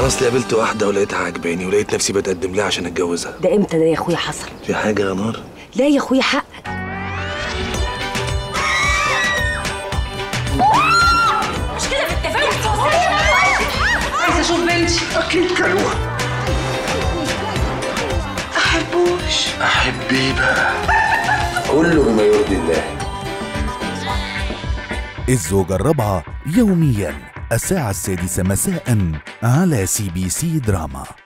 اصلي قابلت واحده ولقيتها عجباني ولقيت نفسي بتقدم لها عشان اتجوزها ده امتى ده يا اخويا حصل في حاجه يا نار لا يا اخويا حقك مش كده في التفاهم عايزه اشوف بنتي اكيد كلوه احبوش احبيه بقى كله بما يرضي الله الزوجة الرابعة يوميا الساعة السادسة مساء على سي بي سي دراما